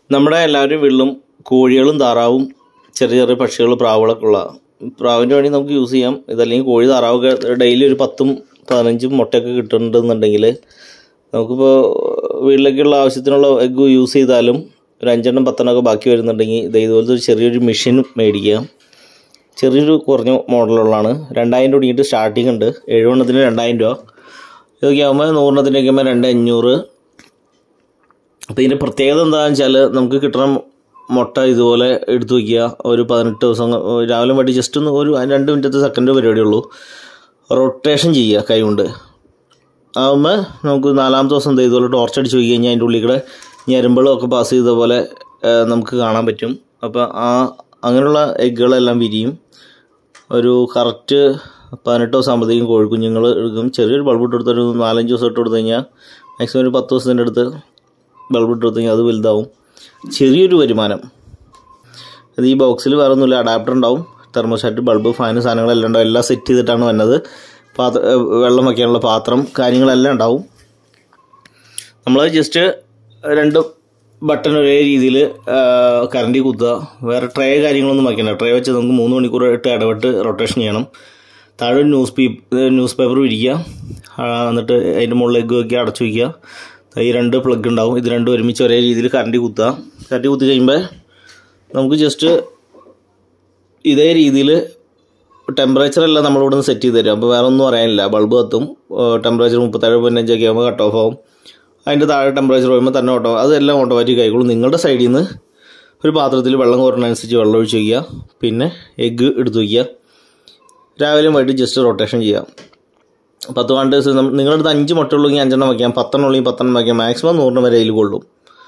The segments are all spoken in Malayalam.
നമ്മുടെ എല്ലാവരും വീട്ടിലും കോഴികളും താറാവും ചെറിയ ചെറിയ പക്ഷികൾ പ്രാവുകളൊക്കെ ഉള്ള പ്രാവിൻ്റെ വേണ്ടി നമുക്ക് യൂസ് ചെയ്യാം ഇതല്ലെങ്കിൽ കോഴി താറാവൊക്കെ ഡെയിലി ഒരു പത്തും പതിനഞ്ചും മുട്ടയൊക്കെ കിട്ടുന്നുണ്ടെന്നുണ്ടെങ്കിൽ നമുക്കിപ്പോൾ വീട്ടിലേക്കുള്ള ആവശ്യത്തിനുള്ള എഗ്ഗ് യൂസ് ചെയ്താലും ഒരു അഞ്ചെണ്ണം പത്തെണ്ണം ഒക്കെ ബാക്കി വരുന്നുണ്ടെങ്കിൽ ഇത് ഇതുപോലത്തെ ഒരു ചെറിയൊരു മെഷീൻ മേടിക്കുക ചെറിയൊരു കുറഞ്ഞ മോഡലുള്ളതാണ് രണ്ടായിരം രൂപ തുടങ്ങിയിട്ട് സ്റ്റാർട്ടിംഗ് ഉണ്ട് എഴുപെണ്ണത്തിന് രണ്ടായിരം രൂപ ഇതൊക്കെ ആകുമ്പോൾ നൂറെണ്ണത്തിനൊക്കെ ആകുമ്പോൾ രണ്ട് അഞ്ഞൂറ് അപ്പോൾ ഇതിൻ്റെ പ്രത്യേകത എന്താണെന്ന് വെച്ചാൽ നമുക്ക് കിട്ടുന്ന മുട്ട ഇതുപോലെ എടുത്തു വയ്ക്കുക ഒരു പതിനെട്ട് ദിവസം രാവിലെ വേണ്ടി ജസ്റ്റ് ഒന്ന് ഒരു രണ്ട് മിനിറ്റത്തെ സെക്കൻഡ് പരിപാടിയുള്ളൂ റൊട്ടേഷൻ ചെയ്യുക കൈ കൊണ്ട് ആകുമ്പോൾ നമുക്ക് നാലാമത്തെ ദിവസം ദേ ഇതുപോലെ ടോർച്ച് അടിച്ച് പോയി കഴിഞ്ഞാൽ അതിൻ്റെ ഉള്ളിൽ കൂടെ ഞരമ്പുകളും ഒക്കെ പാസ് ചെയ്ത പോലെ ആ, നമുക്ക് കാണാൻ പറ്റും അപ്പോൾ ആ അങ്ങനെയുള്ള എഗ്ഗുകളെല്ലാം വിരിയും ഒരു കറക്റ്റ് പതിനെട്ട് ദിവസം ആകുമ്പോഴത്തേക്കും കോഴിക്കുഞ്ഞുങ്ങൾ എടുക്കും ചെറിയൊരു ബൾബ് ഇട്ട് കൊടുത്തൊരു നാലഞ്ച് ദിവസം ഇട്ട് കൊടുത്തു കഴിഞ്ഞാൽ മാക്സിമം ഒരു പത്ത് ദിവസത്തിൻ്റെ അടുത്ത് ബൾബ് ഇട്ട് കൊടുത്തു കഴിഞ്ഞാൽ അത് വലുതാവും ചെറിയൊരു വരുമാനം അത് ഈ ബോക്സിൽ വേറെ ഒന്നുമില്ല അഡാപ്റ്റർ ഉണ്ടാവും തെർമോസ്റ്റാറ്റ് ബൾബ് ഫാന് സാധനങ്ങളെല്ലാം ഉണ്ടാവും എല്ലാം സെറ്റ് ചെയ്തിട്ടാണ് വന്നത് പാത്ര ഏഹ് വെള്ളം വയ്ക്കാനുള്ള പാത്രം കാര്യങ്ങളെല്ലാം ഉണ്ടാവും നമ്മൾ ജസ്റ്റ് രണ്ട് ബട്ടൺ ഒരേ രീതിയിൽ കറണ്ടി കുത്തുക വേറെ ട്രേ കാര്യങ്ങളൊന്നും വയ്ക്കണ്ട ട്രേ വെച്ച് നമുക്ക് മൂന്ന് മണിക്കൂർ ഇട്ട് ഇടവിട്ട് റൊട്ടേഷൻ ചെയ്യണം താഴെ ഒരു ന്യൂസ് പേപ്പർ ന്യൂസ് പേപ്പർ വിരിക്കുക ആ, എന്നിട്ട് അതിൻ്റെ മുകളിൽ എഗ്ഗ് വയ്ക്കുക അടച്ചു വയ്ക്കുക ഈ രണ്ട് പ്ലഗ് ഉണ്ടാവും ഇത് രണ്ടും ഒരുമിച്ച് ഒരേ രീതിയിൽ കറണ്ടി കുത്തുക കറണ്ടി കുത്തി കഴിയുമ്പോൾ നമുക്ക് ജസ്റ്റ് ഇതേ രീതിയിൽ ടെമ്പറേച്ചർ എല്ലാം നമ്മളിവിടെ നിന്ന് സെറ്റ് ചെയ്ത് തരും അപ്പോൾ വേറെ ഒന്നും പറയാനില്ല ബൾബ് കത്തും ടെമ്പറേച്ചർ മുപ്പത്തേഴ് പതിനഞ്ചൊക്കെ ആകുമ്പോൾ കട്ട് ഓഫ് ആവും അതിൻ്റെ താഴെ ടെമ്പറേച്ചർ വരുമ്പോൾ തന്നെ ഓട്ടോ അതെല്ലാം ഓട്ടോമാറ്റിക് ആയിക്കോളും നിങ്ങളുടെ സൈഡിൽ നിന്ന് ഒരു പാത്രത്തിൽ വെള്ളം കോരുന്നതനുസരിച്ച് വെള്ളം ഒഴിച്ച് വയ്ക്കുക പിന്നെ എഗ്ഗ് എടുത്ത് വയ്ക്കുക രാവിലെയും വൈകിട്ട് ജസ്റ്റ് റൊട്ടേഷൻ ചെയ്യാം പത്ത് പന്ത്രണ്ട് ദിവസം നമ്മ- നിങ്ങളുടെ അടുത്ത് അഞ്ച് മുട്ട ഉള്ളെങ്കിൽ അഞ്ചെണ്ണം വയ്ക്കാം പത്തെണ്ണം ഉള്ളെങ്കിൽ പത്തെണ്ണം വയ്ക്കാം മാക്സിമം നൂറിന് വരെ അതിൽ കൊള്ളും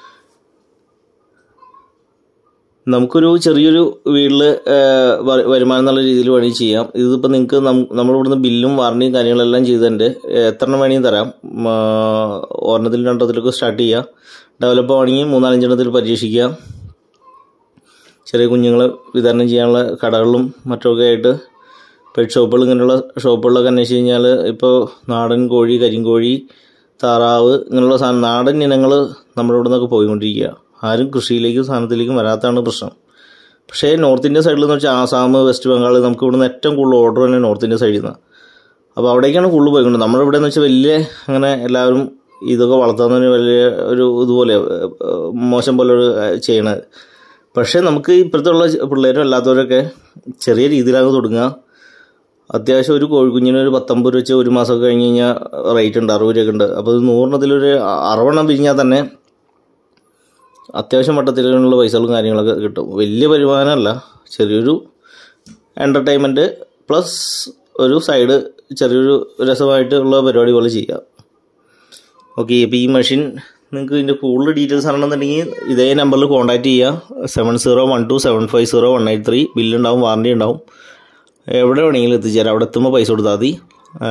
നമുക്കൊരു ചെറിയൊരു വീട്ടിൽ വരുമാനം എന്നുള്ള രീതിയിൽ വേണമെങ്കിൽ ചെയ്യാം ഇതിപ്പോൾ നിങ്ങൾക്ക് നമ്മളിവിടുന്ന് ബില്ലും വാറണ്ടിയും കാര്യങ്ങളെല്ലാം ചെയ്തിട്ടുണ്ട് എത്ര എണ്ണം വേണമെങ്കിൽ തരാം ഉം, ആ, ഒരെണ്ണത്തിൽ രണ്ടെണ്ണത്തിലൊക്കെ സ്റ്റാർട്ട് ചെയ്യുക ഡെവലപ്പ് ആണെങ്കിൽ മൂന്നാലഞ്ചെണ്ണത്തിൽ പരീക്ഷിക്കുക ചെറിയ കുഞ്ഞുങ്ങളെ വിതരണം ചെയ്യാനുള്ള കടകളിലും മറ്റൊക്കെ ആയിട്ട് പെറ്റ് ഷോപ്പുകൾ ഇങ്ങനെയുള്ള ഷോപ്പുകളിലൊക്കെ അന്വേഷിച്ച് കഴിഞ്ഞാൽ ഇപ്പോൾ നാടൻ കോഴി കരിങ്കോഴി താറാവ് ഇങ്ങനെയുള്ള സാധനം നാടൻ ഇനങ്ങൾ നമ്മുടെ ഇവിടെ നിന്നൊക്കെ പോയിക്കൊണ്ടിരിക്കുക ആരും കൃഷിയിലേക്കും സാധനത്തിലേക്കും വരാത്തതാണ് പ്രശ്നം പക്ഷേ നോർത്ത് ഇന്ത്യൻ സൈഡിൽ എന്ന് വെച്ചാൽ ആസാം വെസ്റ്റ് ബംഗാൾ നമുക്ക് ഇവിടുന്ന് ഏറ്റവും കൂടുതൽ ഓർഡർ തന്നെ നോർത്ത് ഇന്ത്യൻ സൈഡിൽ നിന്ന് അപ്പോൾ അവിടേക്കാണ് കൂടുതൽ പോയിക്കൊണ്ട് നമ്മുടെ ഇവിടെ എന്ന് വെച്ചാൽ വലിയ അങ്ങനെ എല്ലാവരും ഇതൊക്കെ വളർത്തുന്നതിന് വലിയ ഒരു ഇതുപോലെ ഏഹ്, ഏഹ്, മോശം പോലെ ഒരു ഏഹ്, ചെയ്യണത് പക്ഷേ നമുക്ക് ഇപ്പോഴത്തുള്ള പിള്ളേരും അല്ലാത്തവരൊക്കെ ചെറിയ രീതിയിലാണ് തുടങ്ങുക അത്യാവശ്യം ഒരു കോഴിക്കുഞ്ഞിന് ഒരു പത്തൊമ്പത് രൂപ വെച്ച് ഒരു മാസമൊക്കെ കഴിഞ്ഞ് കഴിഞ്ഞാൽ റേറ്റ് ഉണ്ട് അറുപത് രൂപയൊക്കെ ഉണ്ട് അപ്പോൾ ഇത് നൂറിനത്തിലൊരു അറുപെണ്ണം പിരിഞ്ഞാൽ തന്നെ അത്യാവശ്യം മട്ടത്തിലുള്ള പൈസകളും കാര്യങ്ങളൊക്കെ കിട്ടും വലിയ വരുമാനമല്ല ചെറിയൊരു എൻ്റർടൈൻമെൻറ്റ് പ്ലസ് ഒരു സൈഡ് ചെറിയൊരു രസമായിട്ടുള്ള പരിപാടി പോലെ ചെയ്യാം ഓക്കെ ഇപ്പോൾ ഈ മെഷീൻ നിങ്ങൾക്ക് ഇതിൻ്റെ കൂടുതൽ ഡീറ്റെയിൽസ് അറിയണമെന്നുണ്ടെങ്കിൽ ഇതേ നമ്പറിൽ കോൺടാക്റ്റ് ചെയ്യുക seven zero one two seven five zero one eight three ബില്ലുണ്ടാവും വാറണ്ടി ഉണ്ടാവും എവിടെ വേണമെങ്കിലും എത്തിച്ചേരാം അവിടെ എത്തുമ്പോൾ പൈസ കൊടുത്താൽ മതി ആ,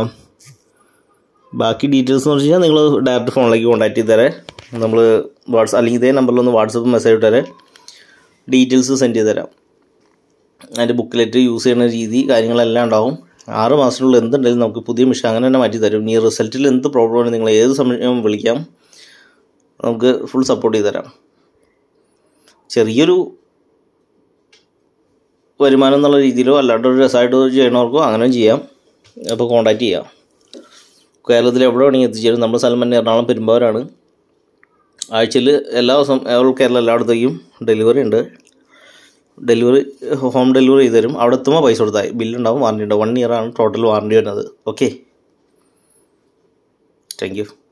ബാക്കി ഡീറ്റെയിൽസ് എന്ന് വെച്ച് കഴിഞ്ഞാൽ നിങ്ങൾ ഡയറക്റ്റ് ഫോണിലേക്ക് കോൺടാക്ട് ചെയ്ത് തരാം നമ്മൾ വാട്സ് അല്ലെങ്കിൽ ഇതേ നമ്പറിൽ ഒന്ന് വാട്സപ്പ് മെസ്സേജ് ഇട്ട് തരാം ഡീറ്റെയിൽസ് സെൻഡ് ചെയ്ത് തരാം അതിൻ്റെ ബുക്കിലെറ്റ് യൂസ് ചെയ്യുന്ന രീതി കാര്യങ്ങളെല്ലാം ഉണ്ടാവും ആറ് മാസത്തിനുള്ളിൽ എന്തുണ്ടെങ്കിലും നമുക്ക് പുതിയ മിഷൻ അങ്ങനെ തന്നെ മാറ്റി തരും ഈ റിസൾട്ടിൽ എന്ത് പ്രോബ്ലം ആണ് നിങ്ങൾ ഏത് സമയം വിളിക്കാം നമുക്ക് ഫുൾ സപ്പോർട്ട് ചെയ്ത് തരാം ചെറിയൊരു വരുമാനം എന്നുള്ള രീതിയിലോ അല്ലാണ്ട് ഒരു രസമായിട്ട് ചെയ്യണവർക്കോ അങ്ങനെ ചെയ്യാം അപ്പോൾ കോൺടാക്റ്റ് ചെയ്യാം കേരളത്തിൽ എവിടെ വേണമെങ്കിൽ എത്തിച്ചേരും നമ്മുടെ സ്ഥലം തന്നെ എറണാകുളം പെരുമ്പാവൂരാണ് ആഴ്ചയിൽ എല്ലാ ദിവസവും ഓൾ കേരള എല്ലായിടത്തേക്കും ഡെലിവറി ഉണ്ട് ഡെലിവറി ഹോം ഡെലിവറി ചെയ്ത് തരും അവിടെ എത്തുമ്പോൾ പൈസ കൊടുത്താൽ ബില്ലുണ്ടാവും വാറണ്ടി ഉണ്ടാവും വൺ ഇയറാണ് ടോട്ടൽ വാറണ്ടി വരുന്നത് ഓക്കെ താങ്ക് യു